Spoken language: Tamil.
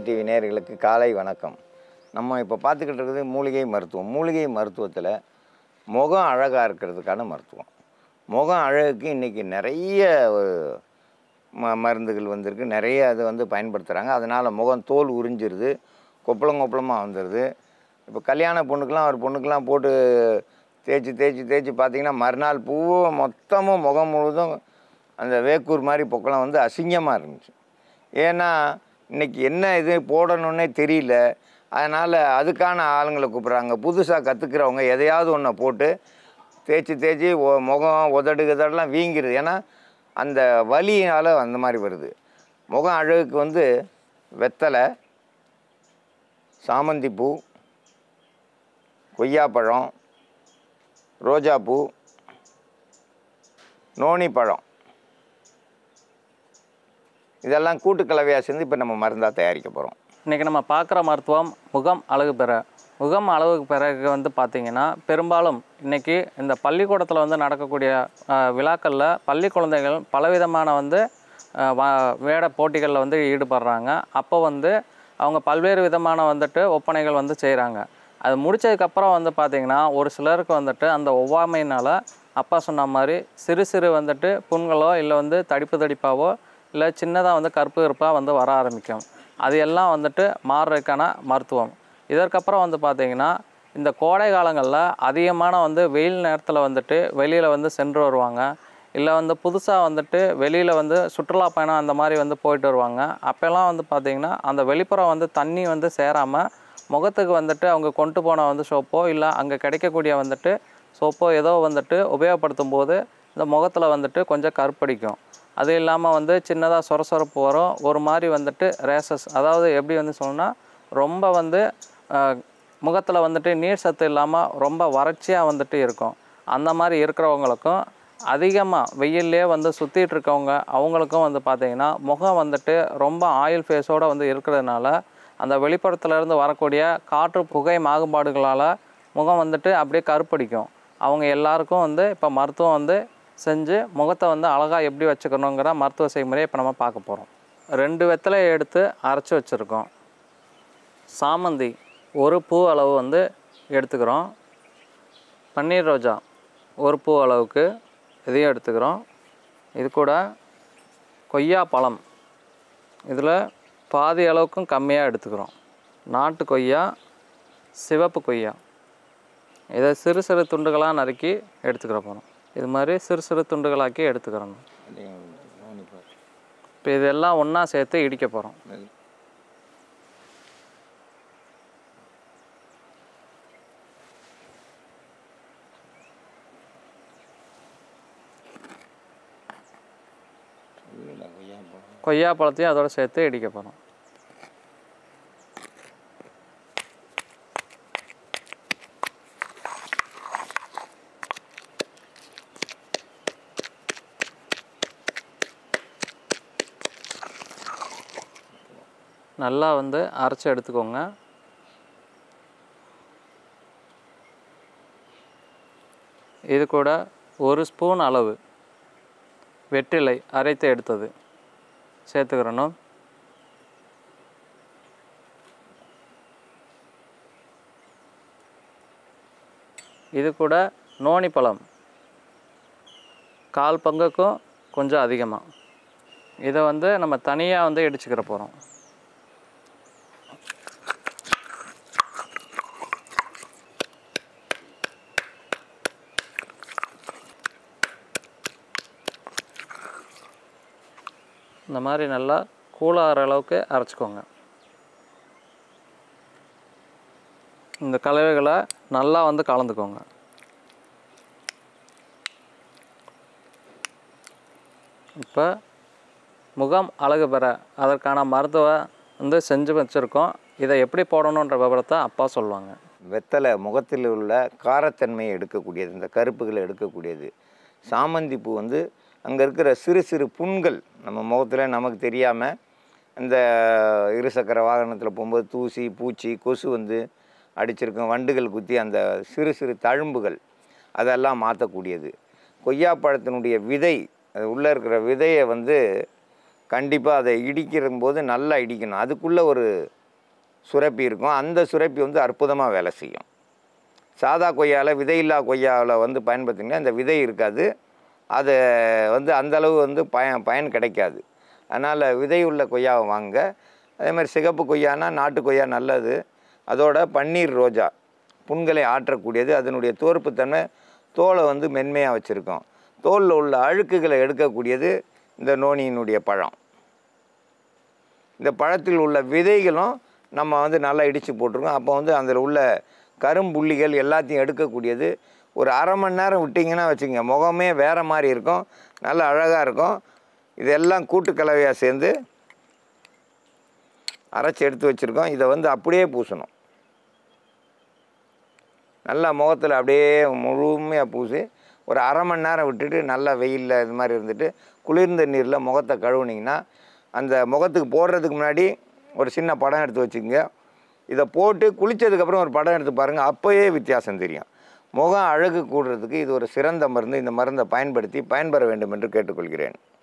டிவி நேயர்களுக்கு காலை வணக்கம் நம்ம இப்போ பார்த்துக்கிட்டு இருக்கிறது மூலிகை மருத்துவம் மூலிகை மருத்துவத்தில் முகம் அழகாக இருக்கிறதுக்கான மருத்துவம் முகம் அழகுக்கு இன்றைக்கி நிறைய அஹ், ம மருந்துகள் வந்திருக்கு நிறைய அது வந்து பயன்படுத்துகிறாங்க அதனால் முகம் தோல் உறிஞ்சிருது கொப்பளம் கொப்பளமாக வந்துடுது இப்போ கல்யாண பொண்ணுக்கெலாம் ஒரு பொண்ணுக்கெலாம் போட்டு தேய்ச்சி தேய்ச்சி தேய்ச்சி பார்த்தீங்கன்னா மறுநாள் பூவும் மொத்தமும் முகம் முழுவதும் அந்த வேக்கூர் மாதிரி பொக்கலாம் வந்து அசிங்கமாக இருந்துச்சு ஏன்னா இன்னைக்கு என்ன இது போடணுன்னே தெரியல அதனால் அதுக்கான ஆளுங்களை கூப்பிட்றாங்க புதுசாக கற்றுக்கிறவங்க எதையாவது ஒன்றை போட்டு தேய்ச்சி தேய்ச்சி ஒ முகம் உதடு கிதடெல்லாம் வீங்கிருது ஏன்னா அந்த வலியால் அந்த மாதிரி வருது முகம் அழகுக்கு வந்து வெத்தலை சாமந்திப்பூ கொய்யாப்பழம் ரோஜாப்பூ நோனி பழம் இதெல்லாம் கூட்டு கலவையாக சேர்ந்து இப்போ நம்ம மருந்தாக தயாரிக்க போகிறோம் இன்றைக்கி நம்ம பார்க்குற மருத்துவம் முகம் அழகு பெற முகம் அழகு பிறகு வந்து பார்த்திங்கன்னா பெரும்பாலும் இன்றைக்கி இந்த பள்ளிக்கூடத்தில் வந்து நடக்கக்கூடிய அஹ், விழாக்களில் பள்ளி குழந்தைகள் பலவிதமான வந்து அஹ், வா- வேட போட்டிகளில் வந்து ஈடுபடுறாங்க அப்போ வந்து அவங்க பல்வேறு விதமான வந்துட்டு ஒப்பனைகள் வந்து செய்கிறாங்க அது முடிச்சதுக்கப்புறம் வந்து பார்த்திங்கன்னா ஒரு சிலருக்கு வந்துட்டு அந்த ஒவ்வாமையினால் அப்பா சொன்ன மாதிரி சிறு சிறு வந்துட்டு புண்களோ இல்லை வந்து தடிப்பு தடிப்பாவோ இல்லை சின்னதாக வந்து கருப்பு கருப்பாக வந்து வர ஆரம்பிக்கும் அது எல்லாம் வந்துட்டு மாறுறதுக்கான மருத்துவம் இதற்கப்புறம் வந்து பார்த்திங்கன்னா இந்த கோடை காலங்களில் அதிகமான வந்து வெயில் நேரத்தில் வந்துட்டு வெளியில் வந்து சென்று வருவாங்க இல்லை வந்து புதுசாக வந்துட்டு வெளியில் வந்து சுற்றுலா பயணம் அந்த மாதிரி வந்து போயிட்டு வருவாங்க அப்போல்லாம் வந்து பார்த்திங்கன்னா அந்த வெளிப்புறம் வந்து தண்ணி வந்து சேராமல் முகத்துக்கு வந்துட்டு அவங்க கொண்டு போன வந்து சோப்போ இல்லை அங்கே கிடைக்கக்கூடிய வந்துட்டு சோப்போ ஏதோ வந்துட்டு உபயோகப்படுத்தும் போது இந்த முகத்தில் வந்துட்டு கொஞ்சம் கருப்படிக்கும் அது இல்லாமல் வந்து சின்னதாக சொரசொரப்பு வரும் ஒரு மாதிரி வந்துட்டு ரேசஸ் அதாவது எப்படி வந்து சொல்லணும்னா ரொம்ப வந்து முகத்தில் வந்துட்டு நீர் சத்து இல்லாமல் ரொம்ப வறட்சியாக வந்துட்டு இருக்கும் அந்த மாதிரி இருக்கிறவங்களுக்கும் அதிகமாக வெயிலே வந்து சுற்றிட்டு இருக்கவங்க அவங்களுக்கும் வந்து பார்த்திங்கன்னா முகம் வந்துட்டு ரொம்ப ஆயில் ஃபேஸோடு வந்து இருக்கிறதுனால அந்த வெளிப்புறத்துல இருந்து வரக்கூடிய காற்று புகை மாகுபாடுகளால் முகம் வந்துட்டு அப்படியே கருப்படிக்கும் அவங்க எல்லாருக்கும் வந்து இப்போ மருத்துவம் வந்து செஞ்சு முகத்தை வந்து அழகாக எப்படி வச்சுக்கணுங்கிற மருத்துவ செய்முறையை இப்போ நம்ம பார்க்க போகிறோம் ரெண்டு வெத்தலையை எடுத்து அரைச்சி வச்சுருக்கோம் சாமந்தி ஒரு பூ அளவு வந்து எடுத்துக்கிறோம் பன்னீர் ரோஜா ஒரு பூ அளவுக்கு இதையும் எடுத்துக்கிறோம் இது கூட கொய்யா பழம் இதில் பாதி அளவுக்கும் கம்மியாக எடுத்துக்கிறோம் நாட்டு கொய்யா சிவப்பு கொய்யா இதை சிறு சிறு துண்டுகளாக நறுக்கி எடுத்துக்கிற போகிறோம் இது மாதிரி சிறு சிறு துண்டுகளாக்கி எடுத்துக்கிறோம் இப்போ இதெல்லாம் ஒன்றா சேர்த்து இடிக்க போகிறோம் கொய்யா பழத்தையும் அதோட சேர்த்து இடிக்க போகிறோம் நல்லா வந்து அரைச்சி எடுத்துக்கோங்க இது கூட ஒரு ஸ்பூன் அளவு வெற்றிலை அரைத்து எடுத்தது சேர்த்துக்கிறணும் இது கூட நோனி பழம் கால் பங்குக்கும் கொஞ்சம் அதிகமாக இதை வந்து நம்ம தனியாக வந்து இடிச்சுக்கிற போகிறோம் இந்த மாதிரி நல்லா கூலாகிற அளவுக்கு அரைச்சிக்கோங்க இந்த கலவைகளை நல்லா வந்து கலந்துக்கோங்க இப்போ முகம் அழகு பெற அதற்கான மருத்துவ வந்து செஞ்சு வச்சுருக்கோம் இதை எப்படி போடணுன்ற விவரத்தை அப்பா சொல்லுவாங்க வெத்தலை முகத்தில் உள்ள காரத்தன்மையை எடுக்கக்கூடியது இந்த கருப்புகளை எடுக்கக்கூடியது சாமந்தி பூ வந்து அங்கே இருக்கிற சிறு சிறு புண்கள் நம்ம முகத்தில் நமக்கு தெரியாமல் இந்த இருசக்கர வாகனத்தில் போகும்போது தூசி பூச்சி கொசு வந்து அடிச்சிருக்கும் வண்டுகள் குத்தி அந்த சிறு சிறு தழும்புகள் அதெல்லாம் மாற்றக்கூடியது கொய்யாப்பழத்தினுடைய விதை அது உள்ளே இருக்கிற விதையை வந்து கண்டிப்பாக அதை இடிக்கிற போது நல்லா இடிக்கணும் அதுக்குள்ளே ஒரு சுரப்பி இருக்கும் அந்த சுரப்பி வந்து அற்புதமாக வேலை செய்யும் சாதா கொய்யாவில் விதையில்லா கொய்யாவில் வந்து பயன்படுத்திங்கன்னா இந்த விதை இருக்காது அது வந்து அந்த அளவு வந்து பயன் பயன் கிடைக்காது அதனால் விதை உள்ள கொய்யாவை வாங்க அதே மாதிரி சிகப்பு கொய்யானா நாட்டு கொய்யா நல்லது அதோட பன்னீர் ரோஜா புண்களை ஆற்றக்கூடியது அதனுடைய தோற்புத்தன்மை தோலை வந்து மென்மையாக வச்சுருக்கோம் தோலில் உள்ள அழுக்குகளை எடுக்கக்கூடியது இந்த நோனியினுடைய பழம் இந்த பழத்தில் உள்ள விதைகளும் நம்ம வந்து நல்லா இடித்து போட்டிருக்கோம் அப்போ வந்து அதில் உள்ள கரும்புள்ளிகள் எல்லாத்தையும் எடுக்கக்கூடியது ஒரு அரை மணி நேரம் விட்டிங்கன்னா வச்சுக்கோங்க முகமே வேறு மாதிரி இருக்கும் நல்ல அழகாக இருக்கும் இதெல்லாம் கூட்டு கலவையாக சேர்ந்து அரைச்சி எடுத்து வச்சுருக்கோம் இதை வந்து அப்படியே பூசணும் நல்லா முகத்தில் அப்படியே முழுமையாக பூசி ஒரு அரை மணி நேரம் விட்டுட்டு நல்லா வெயிலில் இது மாதிரி இருந்துட்டு குளிர்ந்த நீரில் முகத்தை கழுவுனீங்கன்னா அந்த முகத்துக்கு போடுறதுக்கு முன்னாடி ஒரு சின்ன படம் எடுத்து வச்சுக்கோங்க இதை போட்டு குளித்ததுக்கப்புறம் ஒரு படம் எடுத்து பாருங்கள் அப்போயே வித்தியாசம் தெரியும் முகம் அழகு கூடுறதுக்கு இது ஒரு சிறந்த மருந்து இந்த மருந்தை பயன்படுத்தி பயன்பெற வேண்டும் என்று கேட்டுக்கொள்கிறேன்